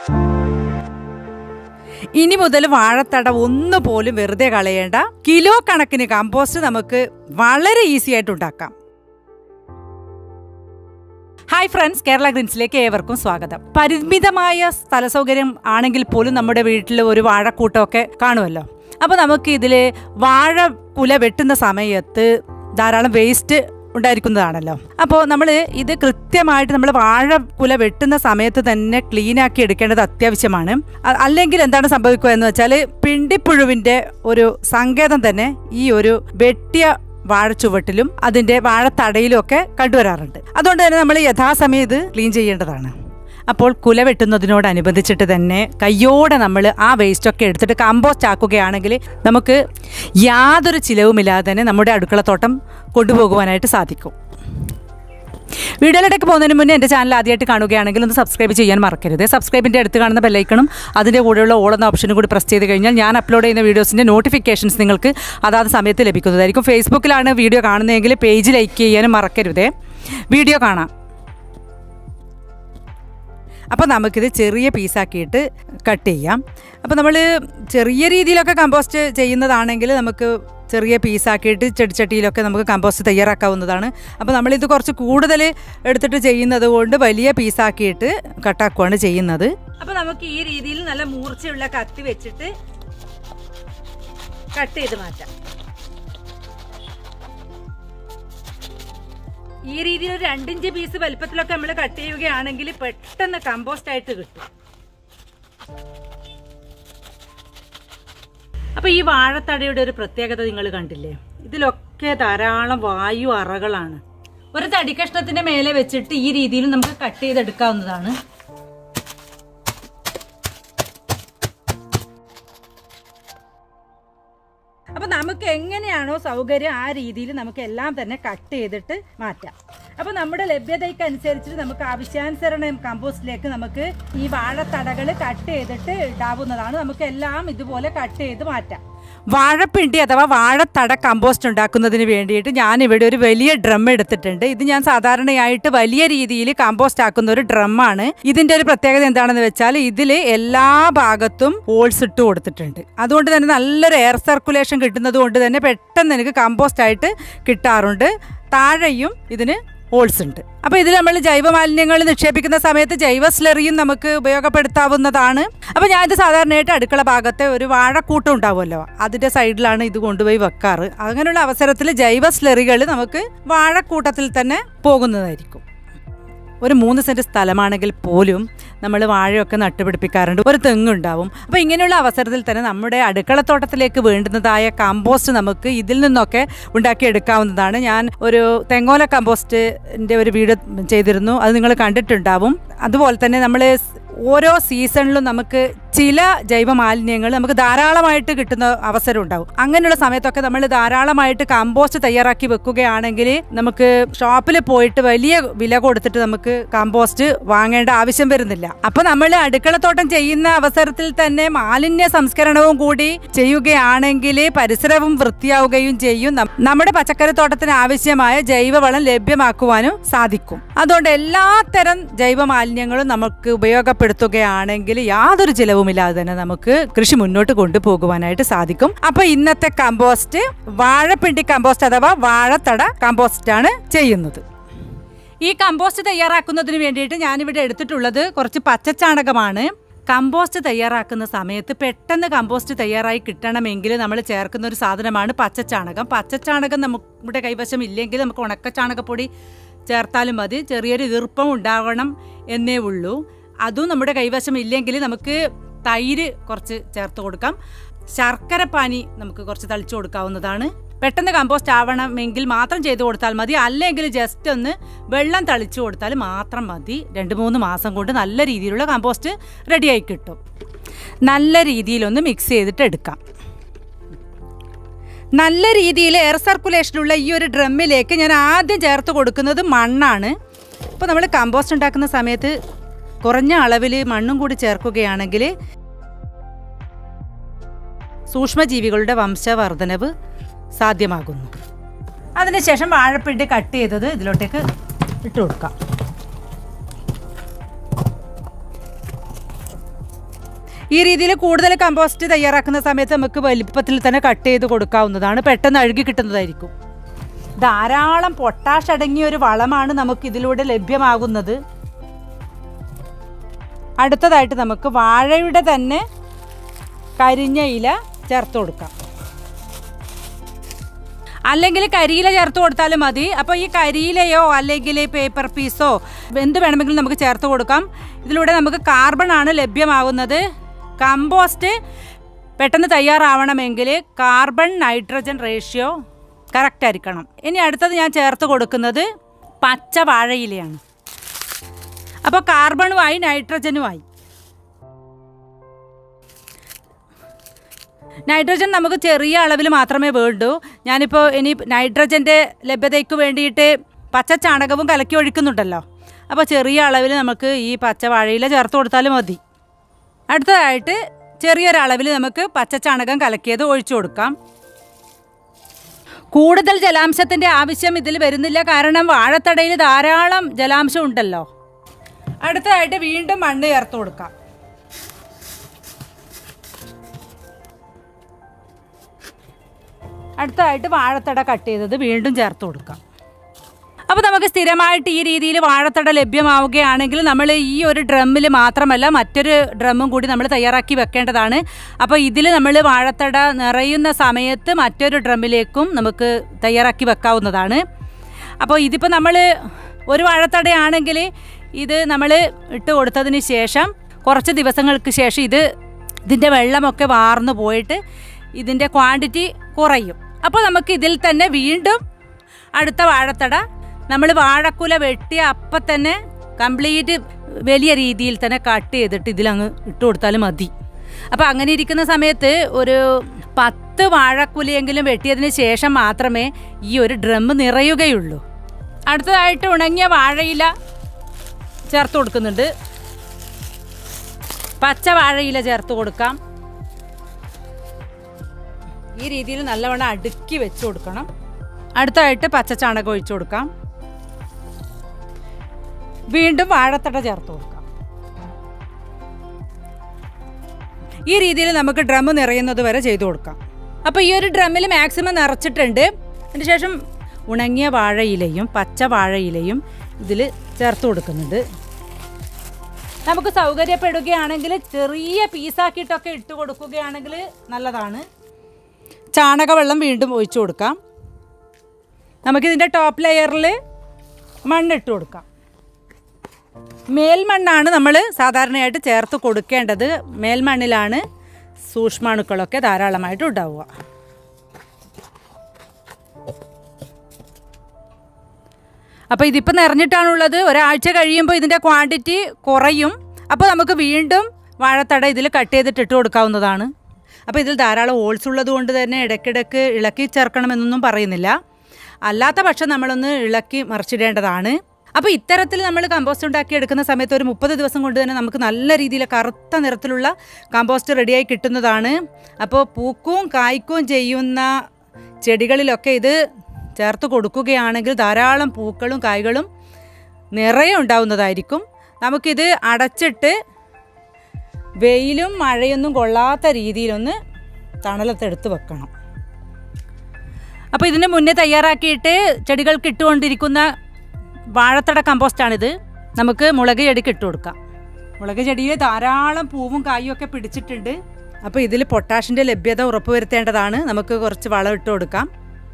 ഇനി മുതൽ വാഴത്തട ഒന്ന് പോലും വെറുതെ കളയേണ്ട കിലോ കണക്കിന് കമ്പോസ്റ്റ് നമുക്ക് വളരെ ഈസി ആയിട്ട് ഉണ്ടാക്കാം ഹായ് ഫ്രണ്ട്സ് കേരള ഗ്രീൻസിലേക്ക് ഏവർക്കും സ്വാഗതം പരിമിതമായ സ്ഥല സൗകര്യം ആണെങ്കിൽ പോലും നമ്മുടെ വീട്ടിൽ ഒരു വാഴക്കൂട്ടമൊക്കെ കാണുമല്ലോ അപ്പോൾ നമുക്ക് ഇതിൽ വാഴ കുല വെട്ടുന്ന സമയത്ത് ധാരാളം വേസ്റ്റ് ഉണ്ടായിരിക്കുന്നതാണല്ലോ അപ്പോൾ നമ്മൾ ഇത് കൃത്യമായിട്ട് നമ്മൾ വാഴ കുല വെട്ടുന്ന സമയത്ത് തന്നെ ക്ലീൻ ആക്കി എടുക്കേണ്ടത് അത്യാവശ്യമാണ് അ- അല്ലെങ്കിൽ എന്താണ് സംഭവിക്കുക എന്ന് വെച്ചാൽ പിണ്ടിപ്പുഴുവിൻ്റെ ഒരു സങ്കേതം തന്നെ ഈ ഒരു വെട്ടിയ വാഴച്ചുവട്ടിലും അതിൻ്റെ വാഴത്തടയിലും ഒക്കെ കണ്ടുവരാറുണ്ട് അതുകൊണ്ട് തന്നെ നമ്മൾ യഥാസമയം ഇത് ക്ലീൻ ചെയ്യേണ്ടതാണ് അപ്പോൾ കുല വെട്ടുന്നതിനോടനുബന്ധിച്ചിട്ട് തന്നെ കയ്യോടെ നമ്മൾ ആ വേസ്റ്റൊക്കെ എടുത്തിട്ട് കമ്പോസ്റ്റ് ആക്കുകയാണെങ്കിൽ നമുക്ക് യാതൊരു ചിലവുമില്ലാതെ തന്നെ നമ്മുടെ അടുക്കളത്തോട്ടം കൊണ്ടുപോകുവാനായിട്ട് സാധിക്കും വീഡിയോയിലേക്ക് പോകുന്നതിന് മുന്നേ എൻ്റെ ചാനൽ ആദ്യമായിട്ട് കാണുകയാണെങ്കിൽ ഒന്ന് സബ്സ്ക്രൈബ് ചെയ്യാൻ മറക്കരുത് സബ്സ്ക്രൈബിൻ്റെ അടുത്ത് കാണുന്ന ബെല്ലൈക്കണും അതിൻ്റെ കൂടെയുള്ള ഓൾ എന്ന ഓപ്ഷനും കൂടി പ്രസ് ചെയ്ത് കഴിഞ്ഞാൽ ഞാൻ അപ്ലോഡ് ചെയ്യുന്ന വീഡിയോസിൻ്റെ നോട്ടിഫിക്കേഷൻസ് നിങ്ങൾക്ക് അതാത് സമയത്ത് ലഭിക്കുന്നതായിരിക്കും ഫേസ്ബുക്കിലാണ് വീഡിയോ കാണുന്നതെങ്കിൽ പേജ് ലൈക്ക് ചെയ്യാനും മറക്കരുതേ വീഡിയോ കാണാം അപ്പോൾ നമുക്കിത് ചെറിയ പീസാക്കിയിട്ട് കട്ട് ചെയ്യാം അപ്പോൾ നമ്മൾ ചെറിയ രീതിയിലൊക്കെ കമ്പോസ്റ്റ് ചെയ്യുന്നതാണെങ്കിൽ നമുക്ക് ചെറിയ പീസാക്കിയിട്ട് ചെടിച്ചട്ടിയിലൊക്കെ നമുക്ക് കമ്പോസ്റ്റ് തയ്യാറാക്കാവുന്നതാണ് അപ്പോൾ നമ്മളിത് കുറച്ച് കൂടുതൽ എടുത്തിട്ട് ചെയ്യുന്നത് കൊണ്ട് വലിയ പീസാക്കിയിട്ട് കട്ടാക്കുകയാണ് ചെയ്യുന്നത് അപ്പോൾ നമുക്ക് ഈ രീതിയിൽ നല്ല മൂർച്ചയുള്ള കത്തി വെച്ചിട്ട് കട്ട് ചെയ്ത് മാറ്റാം ഈ രീതിയിൽ ഒരു രണ്ടിഞ്ച് പീസ് വലുപ്പത്തിലൊക്കെ നമ്മൾ കട്ട് ചെയ്യുകയാണെങ്കിൽ പെട്ടെന്ന് കമ്പോസ്റ്റ് ആയിട്ട് കിട്ടും അപ്പൊ ഈ വാഴത്തടയുടെ ഒരു പ്രത്യേകത നിങ്ങൾ കണ്ടില്ലേ ഇതിലൊക്കെ ധാരാളം വായു അറകളാണ് ഒരു തടി കഷ്ണത്തിന്റെ മേലെ വെച്ചിട്ട് ഈ രീതിയിൽ നമുക്ക് കട്ട് ചെയ്തെടുക്കാവുന്നതാണ് അപ്പൊ നമുക്ക് എങ്ങനെയാണോ സൗകര്യം ആ രീതിയിൽ നമുക്ക് എല്ലാം തന്നെ കട്ട് ചെയ്തിട്ട് മാറ്റാം അപ്പൊ നമ്മുടെ ലഭ്യതയ്ക്ക് അനുസരിച്ചിട്ട് നമുക്ക് ആവശ്യാനുസരണം കമ്പോസ്റ്റിലേക്ക് നമുക്ക് ഈ വാഴത്തടകൾ കട്ട് ചെയ്തിട്ട് ഇടാവുന്നതാണ് നമുക്ക് എല്ലാം ഇതുപോലെ കട്ട് ചെയ്ത് മാറ്റാം വാഴപ്പിണ്ടി അഥവാ വാഴത്തട കമ്പോസ്റ്റ് ഉണ്ടാക്കുന്നതിന് വേണ്ടിയിട്ട് ഞാൻ ഇവിടെ ഒരു വലിയ ഡ്രം എടുത്തിട്ടുണ്ട് ഇത് ഞാൻ സാധാരണയായിട്ട് വലിയ രീതിയിൽ കമ്പോസ്റ്റ് ആക്കുന്ന ഒരു ഡ്രമ്മാണ് ഇതിന്റെ ഒരു പ്രത്യേകത എന്താണെന്ന് വെച്ചാൽ ഇതിൽ എല്ലാ ഭാഗത്തും ഹോൾസ് ഇട്ട് കൊടുത്തിട്ടുണ്ട് അതുകൊണ്ട് തന്നെ നല്ലൊരു എയർ സർക്കുലേഷൻ കിട്ടുന്നത് കൊണ്ട് തന്നെ പെട്ടെന്ന് എനിക്ക് കമ്പോസ്റ്റ് ആയിട്ട് കിട്ടാറുണ്ട് താഴെയും ഇതിന് ഹോൾസ് ഉണ്ട് അപ്പോൾ ഇതിൽ നമ്മൾ ജൈവ മാലിന്യങ്ങൾ നിക്ഷേപിക്കുന്ന സമയത്ത് ജൈവ സ്ലറിയും നമുക്ക് ഉപയോഗപ്പെടുത്താവുന്നതാണ് അപ്പോൾ ഞാനിത് സാധാരണയായിട്ട് അടുക്കള ഭാഗത്തെ ഒരു വാഴക്കൂട്ടം ഉണ്ടാവുമല്ലോ അതിൻ്റെ സൈഡിലാണ് ഇത് കൊണ്ടുപോയി വെക്കാറ് അങ്ങനെയുള്ള അവസരത്തിൽ ജൈവ സ്ലറികൾ നമുക്ക് വാഴക്കൂട്ടത്തിൽ തന്നെ പോകുന്നതായിരിക്കും ഒരു മൂന്ന് സെൻറ്റ് സ്ഥലമാണെങ്കിൽ പോലും നമ്മൾ വാഴയൊക്കെ നട്ടുപിടിപ്പിക്കാറുണ്ട് ഒരു തെങ്ങുണ്ടാവും അപ്പോൾ ഇങ്ങനെയുള്ള അവസരത്തിൽ തന്നെ നമ്മുടെ അടുക്കളത്തോട്ടത്തിലേക്ക് വേണ്ടുന്നതായ കമ്പോസ്റ്റ് നമുക്ക് ഇതിൽ നിന്നൊക്കെ ഉണ്ടാക്കിയെടുക്കാവുന്നതാണ് ഞാൻ ഒരു തെങ്ങോല കമ്പോസ്റ്റിൻ്റെ ഒരു വീഡിയോ ചെയ്തിരുന്നു അത് നിങ്ങൾ കണ്ടിട്ടുണ്ടാവും അതുപോലെ തന്നെ നമ്മൾ ഓരോ സീസണിലും നമുക്ക് ചില ജൈവ മാലിന്യങ്ങൾ നമുക്ക് ധാരാളമായിട്ട് കിട്ടുന്ന അവസരം ഉണ്ടാവും അങ്ങനെയുള്ള സമയത്തൊക്കെ നമ്മൾ ധാരാളമായിട്ട് കമ്പോസ്റ്റ് തയ്യാറാക്കി വെക്കുകയാണെങ്കിൽ നമുക്ക് ഷോപ്പിൽ പോയിട്ട് വലിയ വില കൊടുത്തിട്ട് നമുക്ക് കമ്പോസ്റ്റ് വാങ്ങേണ്ട ആവശ്യം വരുന്നില്ല അപ്പൊ നമ്മൾ അടുക്കളത്തോട്ടം ചെയ്യുന്ന അവസരത്തിൽ തന്നെ മാലിന്യ സംസ്കരണവും കൂടി ചെയ്യുകയാണെങ്കിൽ പരിസരവും വൃത്തിയാവുകയും ചെയ്യും നം- നമ്മുടെ പച്ചക്കറി തോട്ടത്തിന് ആവശ്യമായ ജൈവവളം ലഭ്യമാക്കുവാനും സാധിക്കും അതുകൊണ്ട് എല്ലാത്തരം ജൈവ മാലിന്യങ്ങളും നമുക്ക് ഉപയോഗപ്പെടുത്തുകയാണെങ്കിൽ യാതൊരു ചിലവുമില്ലാതെ തന്നെ നമുക്ക് കൃഷി മുന്നോട്ട് കൊണ്ടുപോകുവാനായിട്ട് സാധിക്കും അപ്പൊ ഇന്നത്തെ കമ്പോസ്റ്റ് വാഴപ്പിണ്ടി കമ്പോസ്റ്റ് അഥവാ വാഴത്തട കമ്പോസ്റ്റ് ആണ് ചെയ്യുന്നത് ഈ കമ്പോസ്റ്റ് തയ്യാറാക്കുന്നതിന് വേണ്ടിയിട്ട് ഞാനിവിടെ എടുത്തിട്ടുള്ളത് കുറച്ച് പച്ചച്ചാണകമാണ് കമ്പോസ്റ്റ് തയ്യാറാക്കുന്ന സമയത്ത് പെട്ടെന്ന് കമ്പോസ്റ്റ് തയ്യാറായി കിട്ടണമെങ്കിൽ നമ്മൾ ചേർക്കുന്ന ഒരു സാധനമാണ് പച്ചച്ചാണകം പച്ചച്ചാണകം നമ്മുടെ കൈവശം ഇല്ലെങ്കിൽ നമുക്ക് ഉണക്കച്ചാണകപ്പൊടി ചേർത്താലും മതി ചെറിയൊരു ഈർപ്പം ഉണ്ടാവണം എന്നേ ഉള്ളൂ അതും നമ്മുടെ കൈവശം ഇല്ലെങ്കിൽ നമുക്ക് തൈര് കുറച്ച് ചേർത്ത് കൊടുക്കാം ശർക്കര പാനി നമുക്ക് കുറച്ച് തളിച്ചു കൊടുക്കാവുന്നതാണ് പെട്ടെന്ന് കമ്പോസ്റ്റ് ആവണമെങ്കിൽ മാത്രം ചെയ്തു കൊടുത്താൽ മതി അല്ലെങ്കിൽ ജസ്റ്റ് ഒന്ന് വെള്ളം തളിച്ചു കൊടുത്താൽ മാത്രം മതി രണ്ട് മൂന്ന് മാസം കൊണ്ട് നല്ല രീതിയിലുള്ള കമ്പോസ്റ്റ് റെഡിയായി കിട്ടും നല്ല രീതിയിലൊന്ന് മിക്സ് ചെയ്തിട്ട് എടുക്കാം നല്ല രീതിയിൽ എയർ സർക്കുലേഷനുള്ള ഈ ഒരു ഡ്രമ്മിലേക്ക് ഞാൻ ആദ്യം ചേർത്ത് കൊടുക്കുന്നത് മണ്ണാണ് ഇപ്പോൾ നമ്മൾ കമ്പോസ്റ്റ് ഉണ്ടാക്കുന്ന സമയത്ത് കുറഞ്ഞ അളവിൽ മണ്ണും കൂടി ചേർക്കുകയാണെങ്കിൽ സൂക്ഷ്മജീവികളുടെ വംശവർധനവ് സാധ്യമാകുന്നു അതിനുശേഷം വാഴപ്പിണ്ടി കട്ട് ചെയ്തത് ഇതിലോട്ടേക്ക് ഇട്ട് കൊടുക്കാം ഈ രീതിയിൽ കൂടുതൽ കമ്പോസ്റ്റ് തയ്യാറാക്കുന്ന സമയത്ത് നമുക്ക് വലിപ്പത്തിൽ തന്നെ കട്ട് ചെയ്ത് കൊടുക്കാവുന്നതാണ് പെട്ടെന്ന് അഴുകി കിട്ടുന്നതായിരിക്കും ധാരാളം പൊട്ടാഷ് അടങ്ങിയ ഒരു വളമാണ് നമുക്ക് ഇതിലൂടെ ലഭ്യമാകുന്നത് അടുത്തതായിട്ട് നമുക്ക് വാഴയുടെ തന്നെ കരിഞ്ഞ ഇല ചേർത്ത് കൊടുക്കാം അല്ലെങ്കിൽ കരിയില ചേർത്ത് കൊടുത്താലും മതി അപ്പോൾ ഈ കരിയിലയോ അല്ലെങ്കിൽ പേപ്പർ പീസോ എന്ത് വേണമെങ്കിലും നമുക്ക് ചേർത്ത് കൊടുക്കാം ഇതിലൂടെ നമുക്ക് കാർബൺ ആണ് ലഭ്യമാകുന്നത് കമ്പോസ്റ്റ് പെട്ടെന്ന് തയ്യാറാവണമെങ്കിൽ കാർബൺ നൈട്രജൻ റേഷ്യോ കറക്റ്റ് ആയിരിക്കണം ഇനി അടുത്തത് ഞാൻ ചേർത്ത് കൊടുക്കുന്നത് പച്ച വാഴയിലയാണ് അപ്പോൾ കാർബണുമായി നൈട്രജനുമായി നൈട്രജൻ നമുക്ക് ചെറിയ അളവിൽ മാത്രമേ വേണ്ടൂ ഞാനിപ്പോൾ ഇനി നൈട്രജൻ്റെ ലഭ്യതയ്ക്ക് വേണ്ടിയിട്ട് പച്ച ചാണകവും കലക്കി ഒഴിക്കുന്നുണ്ടല്ലോ അപ്പോൾ ചെറിയ അളവിൽ നമുക്ക് ഈ പച്ച വാഴയില ചേർത്ത് കൊടുത്താലും മതി അടുത്തതായിട്ട് ചെറിയൊരളവിൽ നമുക്ക് പച്ച ചാണകം കലക്കിയത് ഒഴിച്ചു കൊടുക്കാം കൂടുതൽ ജലാംശത്തിൻ്റെ ആവശ്യം ഇതിൽ വരുന്നില്ല കാരണം വാഴത്തടയിൽ ധാരാളം ജലാംശം ഉണ്ടല്ലോ അടുത്തതായിട്ട് വീണ്ടും മണ്ണ് ചേർത്ത് കൊടുക്കാം അടുത്തതായിട്ട് വാഴത്തട കട്ട് ചെയ്തത് വീണ്ടും ചേർത്ത് കൊടുക്കാം അപ്പോൾ നമുക്ക് സ്ഥിരമായിട്ട് ഈ രീതിയിൽ വാഴത്തട ലഭ്യമാവുകയാണെങ്കിൽ നമ്മൾ ഈ ഒരു ഡ്രമ്മിൽ മാത്രമല്ല മറ്റൊരു ഡ്രമ്മും കൂടി നമ്മൾ തയ്യാറാക്കി വെക്കേണ്ടതാണ് അപ്പോൾ ഇതിൽ നമ്മൾ വാഴത്തട നിറയുന്ന സമയത്ത് മറ്റൊരു ഡ്രമ്മിലേക്കും നമുക്ക് തയ്യാറാക്കി വെക്കാവുന്നതാണ് അപ്പോൾ ഇതിപ്പോൾ നമ്മൾ ഒരു വാഴത്തടയാണെങ്കിൽ ഇത് നമ്മൾ ഇട്ട് കൊടുത്തതിന് ശേഷം കുറച്ച് ദിവസങ്ങൾക്ക് ശേഷം ഇത് ഇതിൻ്റെ വെള്ളമൊക്കെ വാർന്നു പോയിട്ട് ഇതിൻ്റെ ക്വാണ്ടിറ്റി കുറയും അപ്പോൾ നമുക്ക് ഇതിൽ തന്നെ വീണ്ടും അടുത്ത വാഴത്തട നമ്മൾ വാഴക്കുല വെട്ടിയ അപ്പം തന്നെ കംപ്ലീറ്റ് വലിയ രീതിയിൽ തന്നെ കട്ട് ചെയ്തിട്ട് ഇതിലങ്ങ് ഇട്ട് കൊടുത്താലും മതി അപ്പോൾ അങ്ങനെ ഇരിക്കുന്ന സമയത്ത് ഒരു പത്ത് വാഴക്കുലയെങ്കിലും വെട്ടിയതിന് ശേഷം മാത്രമേ ഈ ഒരു ഡ്രം നിറയുകയുള്ളൂ അടുത്തതായിട്ട് ഉണങ്ങിയ വാഴയില ചേർത്ത് കൊടുക്കുന്നുണ്ട് പച്ച വാഴയില ചേർത്ത് കൊടുക്കാം ഈ രീതിയിൽ നല്ലവണ്ണം അടുക്കി വെച്ച് കൊടുക്കണം അടുത്തായിട്ട് പച്ച ചാണകം ഒഴിച്ചു കൊടുക്കാം വീണ്ടും വാഴത്തട ചേർത്ത് കൊടുക്കാം ഈ രീതിയിൽ നമുക്ക് ഡ്രം നിറയുന്നത് വരെ ചെയ്തു കൊടുക്കാം അപ്പോൾ ഈ ഒരു ഡ്രമ്മിൽ മാക്സിമം നിറച്ചിട്ടുണ്ട് അതിന് ശേഷം ഉണങ്ങിയ വാഴയിലയും പച്ച വാഴയിലയും ഇതിൽ ചേർത്ത് കൊടുക്കുന്നുണ്ട് നമുക്ക് സൗകര്യപ്പെടുകയാണെങ്കിൽ ചെറിയ പീസാക്കിയിട്ടൊക്കെ ഇട്ട് കൊടുക്കുകയാണെങ്കിൽ നല്ലതാണ് ചാണകവെള്ളം വീണ്ടും ഒഴിച്ചു കൊടുക്കാം നമുക്കിതിൻ്റെ ടോപ്പ് ലെയറിൽ മണ്ണിട്ട് കൊടുക്കാം മേൽമണ്ണാണ് നമ്മൾ സാധാരണയായിട്ട് ചേർത്ത് കൊടുക്കേണ്ടത് മേൽമണ്ണിലാണ് സൂക്ഷ്മാണുക്കളൊക്കെ ധാരാളമായിട്ട് ഉണ്ടാവുക അപ്പോൾ ഇതിപ്പോൾ നിറഞ്ഞിട്ടാണുള്ളത് ഒരാഴ്ച കഴിയുമ്പോൾ ഇതിൻ്റെ ക്വാണ്ടിറ്റി കുറയും അപ്പോൾ നമുക്ക് വീണ്ടും വാഴത്തട ഇതിൽ കട്ട് ചെയ്തിട്ട് ഇട്ട് കൊടുക്കാവുന്നതാണ് അപ്പോൾ ഇതിൽ ധാരാളം ഓൾസ് ഉള്ളത് കൊണ്ട് തന്നെ ഇടയ്ക്കിടയ്ക്ക് ഇളക്കി ചേർക്കണമെന്നൊന്നും പറയുന്നില്ല അല്ലാത്ത പക്ഷം നമ്മളൊന്ന് ഇളക്കി മറിച്ചിടേണ്ടതാണ് അപ്പോൾ ഇത്തരത്തിൽ നമ്മൾ കമ്പോസ്റ്റ് ഉണ്ടാക്കി എടുക്കുന്ന സമയത്ത് ഒരു മുപ്പത് ദിവസം കൊണ്ട് തന്നെ നമുക്ക് നല്ല രീതിയിൽ കറുത്ത നിറത്തിലുള്ള കമ്പോസ്റ്റ് റെഡിയായി കിട്ടുന്നതാണ് അപ്പോൾ പൂക്കും കായ്ക്കും ചെയ്യുന്ന ചെടികളിലൊക്കെ ഇത് ചേർത്ത് കൊടുക്കുകയാണെങ്കിൽ ധാരാളം പൂക്കളും കായ്കളും നിറയെ ഉണ്ടാവുന്നതായിരിക്കും നമുക്കിത് അടച്ചിട്ട് വെയിലും മഴയൊന്നും കൊള്ളാത്ത രീതിയിലൊന്ന് തണലത്തെടുത്ത് വെക്കണം അപ്പോൾ ഇതിന് മുന്നേ തയ്യാറാക്കിയിട്ട് ചെടികൾക്ക് ഇട്ടുകൊണ്ടിരിക്കുന്ന വാഴത്തട കമ്പോസ്റ്റാണിത് നമുക്ക് മുളക് ചെടിക്ക് ഇട്ട് കൊടുക്കാം മുളക് ചെടിയിൽ ധാരാളം പൂവും കായും ഒക്കെ പിടിച്ചിട്ടുണ്ട് അപ്പോൾ ഇതിൽ പൊട്ടാഷിൻ്റെ ലഭ്യത ഉറപ്പുവരുത്തേണ്ടതാണ് നമുക്ക് കുറച്ച് വളം ഇട്ട് കൊടുക്കാം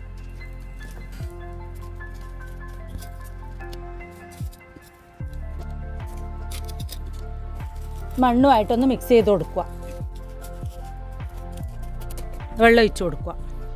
മണ്ണുമായിട്ടൊന്ന് മിക്സ് ചെയ്ത് കൊടുക്കുക വെള്ളം ഒഴിച്ചു കൊടുക്കുക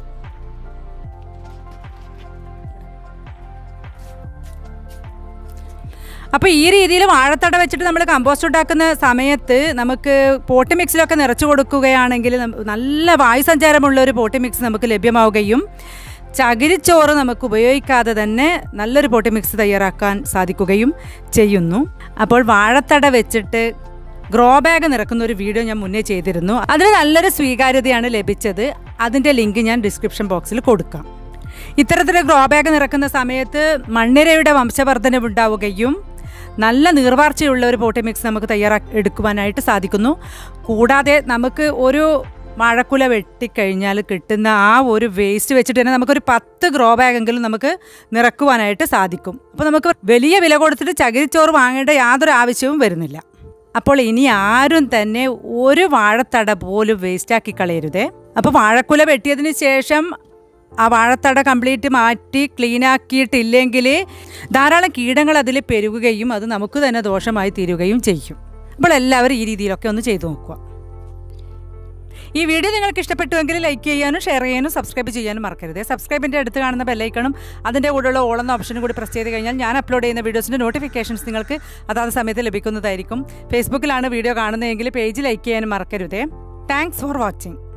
അപ്പോൾ ഈ രീതിയിൽ വാഴത്തട വെച്ചിട്ട് നമ്മൾ കമ്പോസ്റ്റ് ഉണ്ടാക്കുന്ന സമയത്ത് നമുക്ക് പോട്ടി മിക്സിലൊക്കെ നിറച്ചു കൊടുക്കുകയാണെങ്കിൽ നം- നല്ല വായുസഞ്ചാരമുള്ള ഒരു പോട്ടി മിക്സ് നമുക്ക് ലഭ്യമാവുകയും ചകിരിച്ചോറ് നമുക്ക് ഉപയോഗിക്കാതെ തന്നെ നല്ലൊരു പോട്ടി മിക്സ് തയ്യാറാക്കാൻ സാധിക്കുകയും ചെയ്യുന്നു അപ്പോൾ വാഴത്തട വെച്ചിട്ട് ഗ്രോ ബാഗ് നിറക്കുന്ന ഒരു വീഡിയോ ഞാൻ മുന്നേ ചെയ്തിരുന്നു അതിന് നല്ലൊരു സ്വീകാര്യതയാണ് ലഭിച്ചത് അതിൻ്റെ ലിങ്ക് ഞാൻ ഡിസ്ക്രിപ്ഷൻ ബോക്സിൽ കൊടുക്കാം ഇത്തരത്തിൽ ഗ്രോ ബാഗ് നിറക്കുന്ന സമയത്ത് മണ്ണിരയുടെ വംശവർദ്ധനവ് ഉണ്ടാവുകയും നല്ല നീർവാർച്ചയുള്ള ഒരു പോട്ടി മിക്സ് നമുക്ക് തയ്യാറാക്കി എടുക്കുവാനായിട്ട് സാധിക്കുന്നു കൂടാതെ നമുക്ക് ഒരു വാഴക്കുല വെട്ടിക്കഴിഞ്ഞാൽ കിട്ടുന്ന ആ ഒരു വേസ്റ്റ് വെച്ചിട്ട് തന്നെ നമുക്കൊരു പത്ത് ഗ്രോ ബാഗെങ്കിലും നമുക്ക് നിറക്കുവാനായിട്ട് സാധിക്കും അപ്പോൾ നമുക്ക് വലിയ വില കൊടുത്തിട്ട് ചകിരിച്ചോറ് വാങ്ങേണ്ട യാതൊരു ആവശ്യവും വരുന്നില്ല അപ്പോൾ ഇനി ആരും തന്നെ ഒരു വാഴത്തട പോലും വേസ്റ്റാക്കി കളയരുതേ അപ്പോൾ വാഴക്കുല വെട്ടിയതിന് ശേഷം ആ വാഴത്തട കംപ്ലീറ്റ് മാറ്റി ക്ലീൻ ആക്കിയിട്ടില്ലെങ്കിൽ ധാരാളം കീടങ്ങൾ അതിൽ പെരുകുകയും അത് നമുക്ക് തന്നെ ദോഷമായി തീരുകയും ചെയ്യും അപ്പോൾ എല്ലാവരും ഈ രീതിയിലൊക്കെ ഒന്ന് ചെയ്തു നോക്കുക ഈ വീഡിയോ നിങ്ങൾക്ക് ഇഷ്ടപ്പെട്ടുവെങ്കിൽ ലൈക്ക് ചെയ്യാനും ഷെയർ ചെയ്യാനും സബ്സ്ക്രൈബ് ചെയ്യാനും മറക്കരുത് സബ്സ്ക്രൈബിൻ്റെ അടുത്ത് കാണുന്ന ബെല്ലൈക്കണും അതിൻ്റെ കൂടെയുള്ള ഓളെന്ന ഓപ്ഷനും കൂടി പ്രസ് ചെയ്ത് കഴിഞ്ഞാൽ ഞാൻ അപ്ലോഡ് ചെയ്യുന്ന വീഡിയോസിൻ്റെ നോട്ടിഫിക്കേഷൻസ് നിങ്ങൾക്ക് അതാത് സമയത്ത് ലഭിക്കുന്നതായിരിക്കും ഫേസ്ബുക്കിലാണ് വീഡിയോ കാണുന്നതെങ്കിൽ പേജ് ലൈക്ക് ചെയ്യാനും മറക്കരുതേ താങ്ക്സ് ഫോർ വാച്ചിങ്